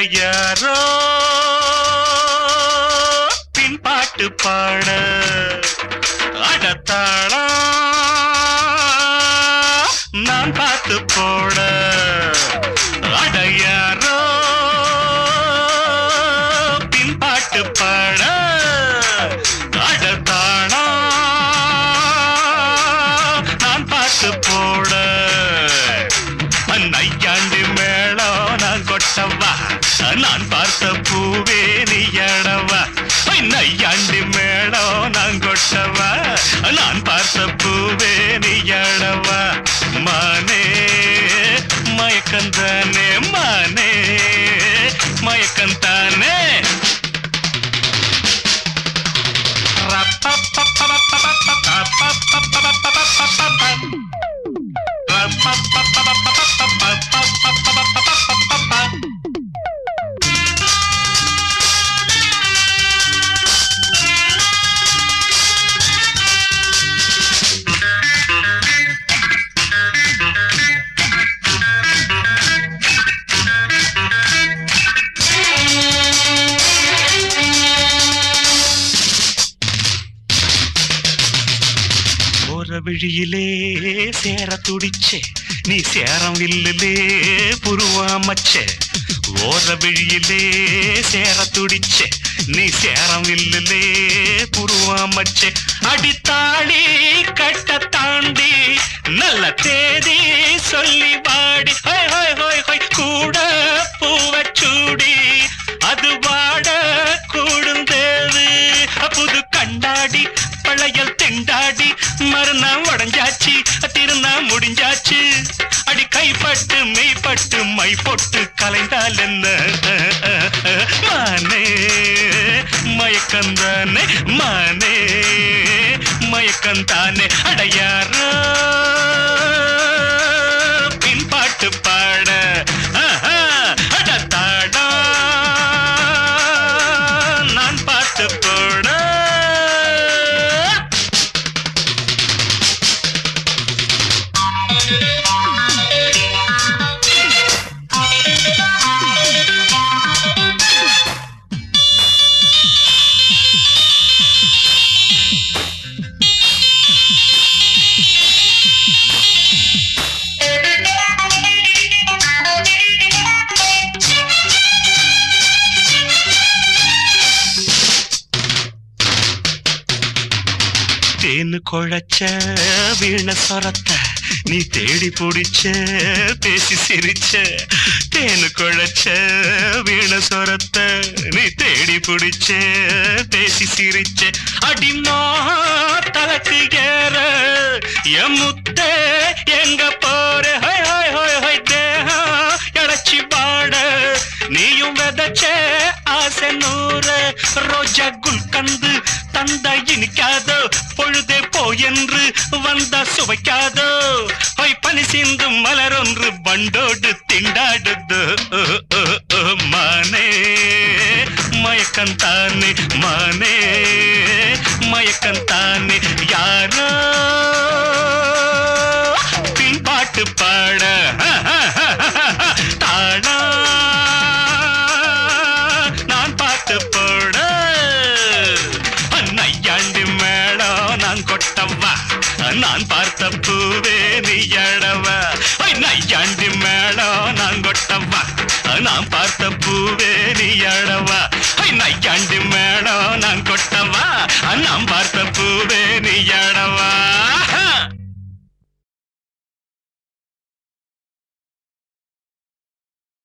யாரோ பின்பாட்டு பாட அடத்தாளம் நான் பார்த்து போட அட யாரோ பின்பாட்டு பாட அடத்தாளம் நான் பார்த்து போட நையாண்டி மேளம் நான் கொட்டவா நான் பார்த்த பூவே நீ எடவா நையாண்டி மேளம் நான் கொட்டவா நான் பார்த்த பூவே நீ எடவா மானே மயக்கந்தானே மானே மயக்கந்தானே போற விழியிலே சேர துடிச்சே நீ சேரம் வில்லிலே புருவாமச்சே ஓர விழியிலே சேர துடிச்சே நீ சேரம் வில்லிலே புருவாமச்சே அடித்தாடி கட்ட தாண்டி நல்ல தேதி சொல்லி வாடி ஹோய் ஹோய் ஹோய் ஹோய் கூட பூவச்சூடி அது வாட கூடுந்தேது புது கண்டாடி பழையல் திண்டாடி மறுநாள் உடஞ்சாச்சு திருநா முடிஞ்சாச்சு அடி கைப்பட்டு மெய்ப்பட்டு மை பொட்டு கலைந்தால் என்ன மானே மயக்கந்தானே மானே மயக்கந்தானே அடையாரோ பின்பாட்டு பாட ஆஹா, அடத்தாடா நான் பாட்டு போட தேனு குழைச்ச வீண சொரத்த நீ தேடி பிடிச்ச பேசி சிரிச்ச தேனு குழைச்ச வீண சொரத்த நீ தேடி பிடிச்ச பேசி சிரிச்ச அடிமா தலக்கு ஏற என் முத்த எங்க போற ஹோய் ஹோய் ஹோய் ஹோய் தேகம் இழைச்சி பாட நீயும் விதைச்ச ஆசை நூறு ரோஜா குல்கந்து தந்த இனிக்காதோ பொழுதே போ என்று வந்த சுவைக்காதோ பொய் பனி சிந்தும் மலர் ஒன்று பண்டோடு திண்டாடுது மானே மயக்கந்தானே மானே மயக்கந்தானே யாரோ பின்பாட்டு பாட தாடா நான் பாட்டு போட நையாண்டி மேடம் நான் கொட்டவா நான் பார்த்த பூவே நீ எழவா நையாண்டி மேடம் நான் கொட்டவா நான் பார்த்த பூவே நீ எழவா நையாண்டி மேடம் நான் கொட்டவா நான் பார்த்த பூவே நீ எழ